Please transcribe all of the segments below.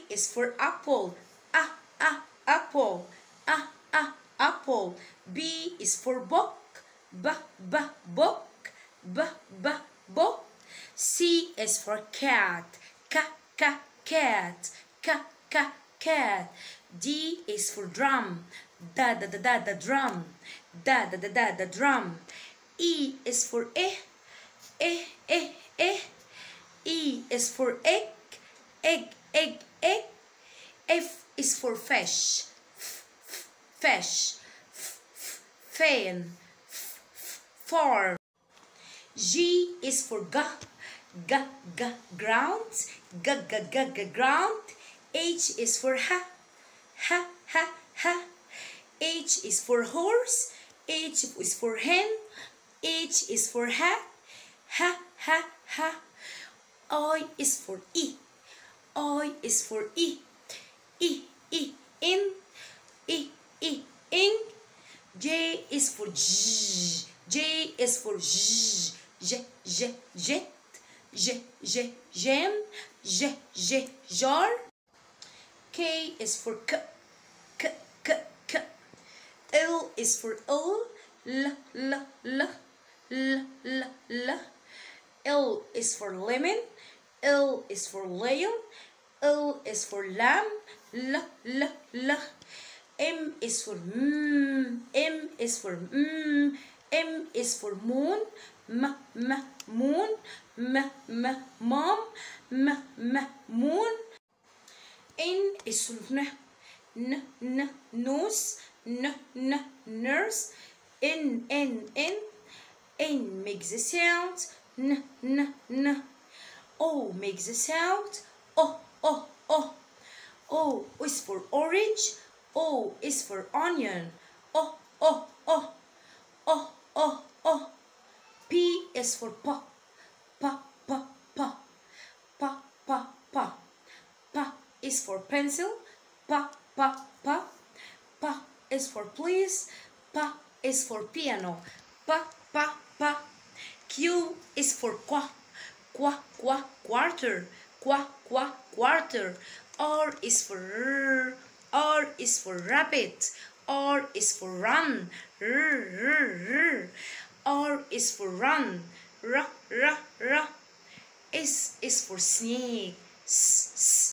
is for apple ah ah apple ah ah apple B is for book b b book b b book C is for cat k k cat k k cat D is for drum da da da da da drum da da da da da drum E is for eh eh eh eh E is for egg egg egg egg F is for fish f- f- fish f- f- fan f- f- farm G is for g g g ground g g g g ground H is for ha ha ha ha H is for horse H is for hen H is for hat ha ha ha I is for e I is for e e e in e e in J is for j J is for j j j jet j j jam j j jar K is for k k k k L is for L L L L L L L L is for lemon L is for lion L is for lamb L L L M is for mm M is for mm M is for moon M M moon M M mom M M moon N is for n n n nose n n nurse N N N N makes a sound n n n O makes a sound o o o O is for orange O is for onion o o o o o o P is for pa pa pa pa pa pa pa pa is for pencil pa pa pa pa is for please pa is for piano pa pa pa Q is for qua qua qua quarter qua qua quarter R is for r R is for rabbit R is for run r r r R is for run r r r S is for snake s s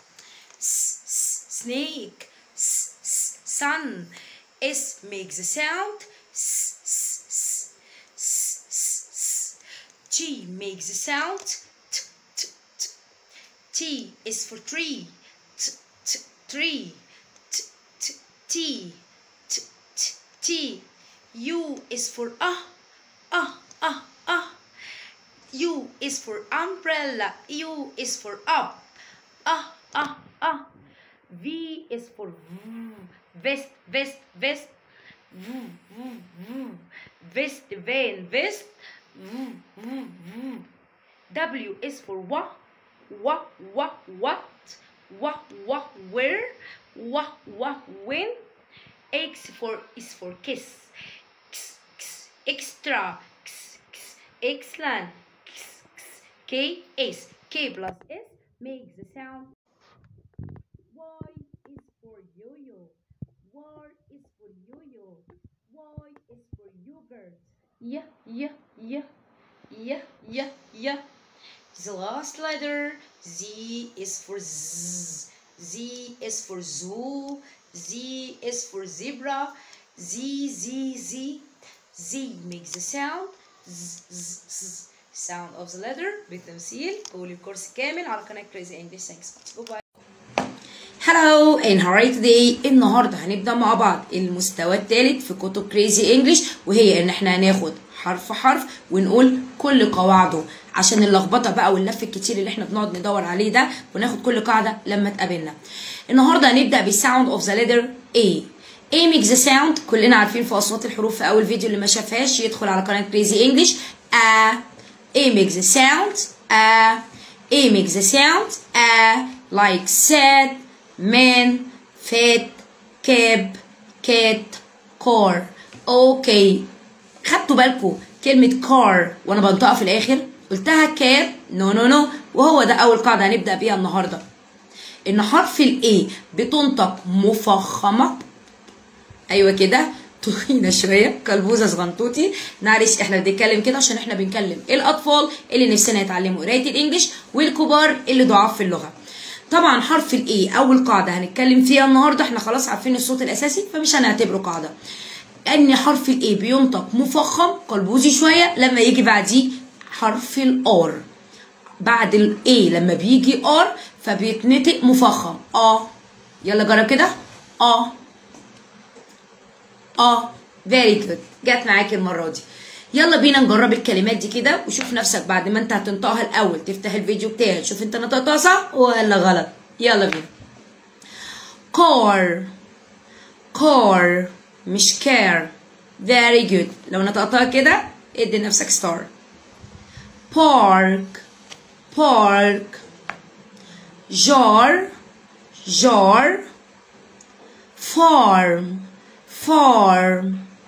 S, s, snake s, s, sun S makes a sound s, s, s, s, s, s. G makes a sound t, t, t. T is for tree t, t, tree t, t, T t, t, T U is for ah ah ah ah U is for umbrella U is for up ah ah ah V is for v, vest vest vest v, v, v. vest van vest v, v, v. W is for wa wa wa what wa wa where wa wa when X for is for kiss X, X, extra X, X, excellent X, X, K S K plus S makes the sound Y is for yo-yo. Y is for yo-yo. Y is for yogurt. Yeah, yeah, yeah, yeah, yeah, yeah. The last letter Z is for Z. Z is for zoo. Z is for zebra. Z, Z, Z. Z makes the sound Z, Z, Z. Sound of the letter بالتمثيل قولي الكورس كامل على قناة Crazy English. Thanks. Bye bye. Hello and how are you today؟ النهارده هنبدأ مع بعض المستوى الثالث في كتب كريزي انجلش وهي ان احنا هناخد حرف حرف ونقول كل قواعده عشان اللخبطه بقى واللف الكتير اللي احنا بنقعد ندور عليه ده وناخد كل قاعده لما تقابلنا. النهارده هنبدأ بالساوند اوف ذا letter A. A makes the sound كلنا عارفين في اصوات الحروف في اول فيديو اللي ما شافهاش يدخل على قناه كريزي انجلش A. A makes the sound A. A makes the sound A like sad man, fat, cab, cat, car. اوكي خدتوا بالكم كلمة car وانا بنطقها في الاخر قلتها كاب نو نو نو وهو ده اول قاعدة هنبدأ بيها النهاردة ان حرف الاي بتنطق مفخمه ايوه كده تخينه شويه كلبوزه صغنطوطي معلش احنا بنتكلم كده عشان احنا بنكلم الاطفال اللي نفسنا يتعلموا قرايه الانجليش والكبار اللي ضعاف في اللغه طبعا حرف الاي اول قاعده هنتكلم فيها النهارده احنا خلاص عارفين الصوت الاساسي فمش هنعتبره قاعده ان حرف الاي بينطق مفخم قلبوزي شويه لما يجي بعديه حرف الار بعد الاي لما بيجي ار فبيتنطق مفخم اه يلا جرب كده اه اه فيري جود جت معاكي المره دي يلا بينا نجرب الكلمات دي كده وشوف نفسك بعد ما انت هتنطقها الاول تفتح الفيديو بتاعي تشوف انت نطقتها صح ولا غلط يلا بينا car car مش care very good لو نطقتها كده ادي نفسك ستار park park jar jar farm farm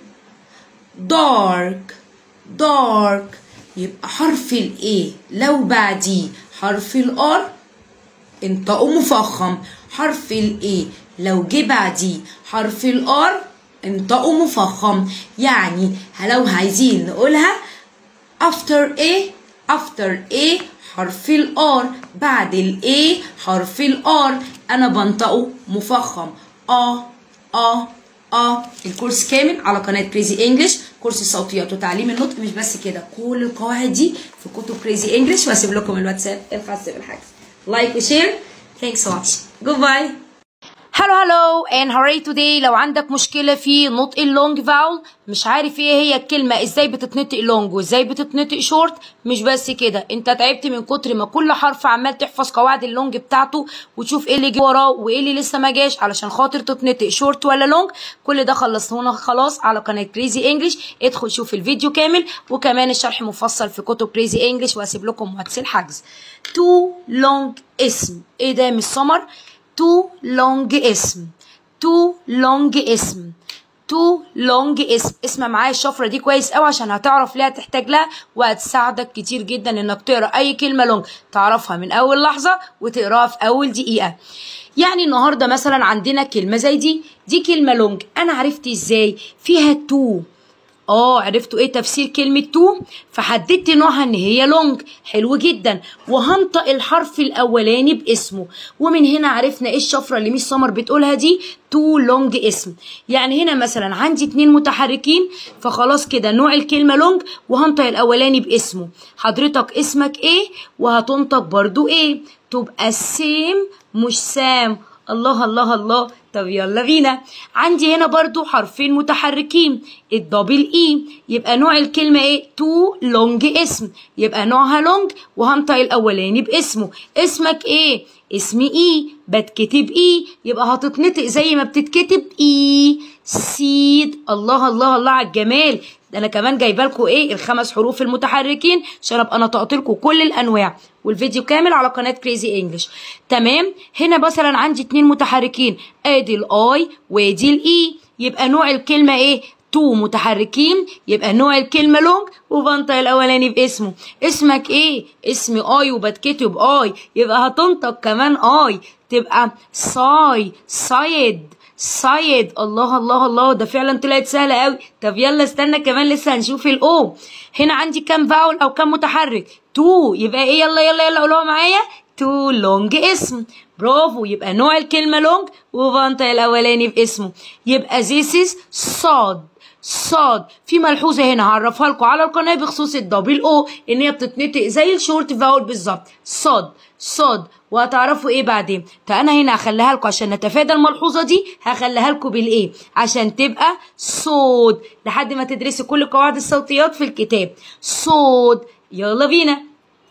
dark dark يبقى حرف الاي لو بعديه حرف الار انطقه مفخم حرف الاي لو جه بعديه حرف الار انطقه مفخم يعني لو عايزين نقولها after a after a حرف الار بعد الاي حرف الار انا بنطقه مفخم اه اه اه الكورس كامل على قناه كريزي انجلش كورس الصوتيات وتعليم النطق مش بس كده كل القواعد دي في كتب كريزي انجلش واسيب لكم الواتساب الخاص بالحجز لايك وشير ثانكس فور واتشنج جود باي هلو هلو and hooray today لو عندك مشكلة في نطق اللونج فاول مش عارف ايه هي الكلمة ازاي بتتنطق لونج وازاي بتتنطق شورت مش بس كده انت تعبت من كتر ما كل حرف عمال تحفظ قواعد اللونج بتاعته وتشوف ايه اللي جه وراه وايه اللي لسه ما جاش علشان خاطر تتنطق شورت ولا لونج كل ده خلصتونا خلاص على قناة كريزي انجلش ادخل شوف الفيديو كامل وكمان الشرح مفصل في كتب كريزي انجلش واسيب لكم واتس الحجز تو لونج اسم ايه ده مش سمر تو لونج اسم تو لونج اسم تو لونج اسم اسمع معايا الشفره دي كويس قوي عشان هتعرف ليه هتحتاج لها وهتساعدك كتير جدا انك تقرا اي كلمه لونج تعرفها من اول لحظه وتقراها في اول دقيقه يعني النهارده مثلا عندنا كلمه زي دي دي كلمه لونج انا عرفت ازاي فيها تو اه عرفتوا ايه تفسير كلمة تو فحددت نوعها ان هي لونج حلو جدا وهنطق الحرف الاولاني باسمه ومن هنا عرفنا ايه الشفرة اللي ميس سمر بتقولها دي تو لونج اسم يعني هنا مثلا عندي اتنين متحركين فخلاص كده نوع الكلمة لونج وهنطق الاولاني باسمه حضرتك اسمك ايه وهتنطق برضو ايه تبقى سيم مش سام الله الله الله طب يلا بينا عندي هنا برضو حرفين متحركين الدبل اي يبقى نوع الكلمة ايه تو لونج اسم يبقى نوعها لونج وهنطق الاولاني باسمه اسمك ايه اسمي اي بتكتب اي يبقى هتتنطق زي ما بتتكتب اي سيد الله الله الله على الجمال ده انا كمان جايبه لكم ايه الخمس حروف المتحركين عشان ابقى نطقت لكم كل الانواع والفيديو كامل على قناه كريزي انجلش تمام هنا مثلا عندي اتنين متحركين ادي الاي وادي الاي يبقى نوع الكلمه ايه تو متحركين يبقى نوع الكلمه لونج وبنطق الاولاني باسمه اسمك ايه اسمي اي وبتكتب اي يبقى هتنطق كمان اي تبقى صاي صايد صايد الله الله الله ده فعلا طلعت سهله قوي طب يلا استنى كمان لسه هنشوف الاو هنا عندي كام فاول او كام متحرك تو يبقى ايه يلا يلا يلا قولوها معايا تو لونج اسم برافو يبقى نوع الكلمه لونج وبنطق الاولاني باسمه يبقى this is صاد صاد في ملحوظه هنا هعرفها لكم على القناه بخصوص الدبل او ان هي بتتنطق زي الشورت فاول بالظبط صاد صاد وهتعرفوا ايه بعدين فانا هنا هخليها لكم عشان نتفادى الملحوظه دي هخليها لكم بالايه عشان تبقى صوت لحد ما تدرسوا كل قواعد الصوتيات في الكتاب صوت يلا بينا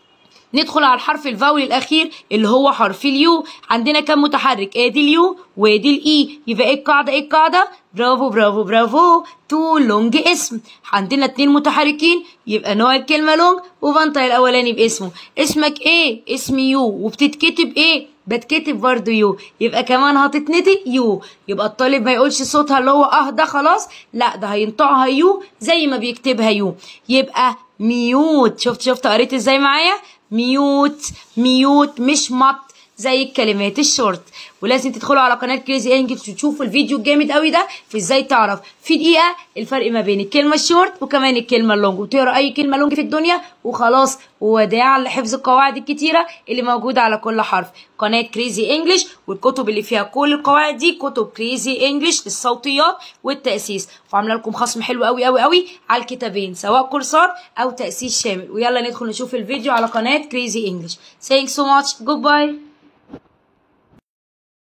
ندخل على الحرف الفاول الاخير اللي هو حرف اليو عندنا كم متحرك ادي اليو وادي الاي يبقى ايه القاعده ايه القاعده برافو برافو برافو تو لونج اسم عندنا اتنين متحركين يبقى نوع الكلمه لونج وبنطق الاولاني باسمه اسمك ايه اسمي يو وبتتكتب ايه بتكتب برضه يو يبقى كمان هتتنطق يو يبقى الطالب ما يقولش صوتها اللي هو اه ده خلاص لا ده هينطقها يو زي ما بيكتبها يو يبقى ميوت شفت شفت قريت ازاي معايا ميوت ميوت مش مط زي الكلمات الشورت ولازم تدخلوا على قناه كريزي انجلش وتشوفوا الفيديو الجامد قوي ده في ازاي تعرف في دقيقه الفرق ما بين الكلمه الشورت وكمان الكلمه اللونج وتقرا اي كلمه لونج في الدنيا وخلاص وداعا لحفظ القواعد الكتيره اللي موجوده على كل حرف قناه كريزي انجلش والكتب اللي فيها كل القواعد دي كتب كريزي انجلش للصوتيات والتاسيس وعامله لكم خصم حلو قوي قوي قوي على الكتابين سواء كورسات او تاسيس شامل ويلا ندخل نشوف الفيديو على قناه كريزي انجلش thanks so much goodbye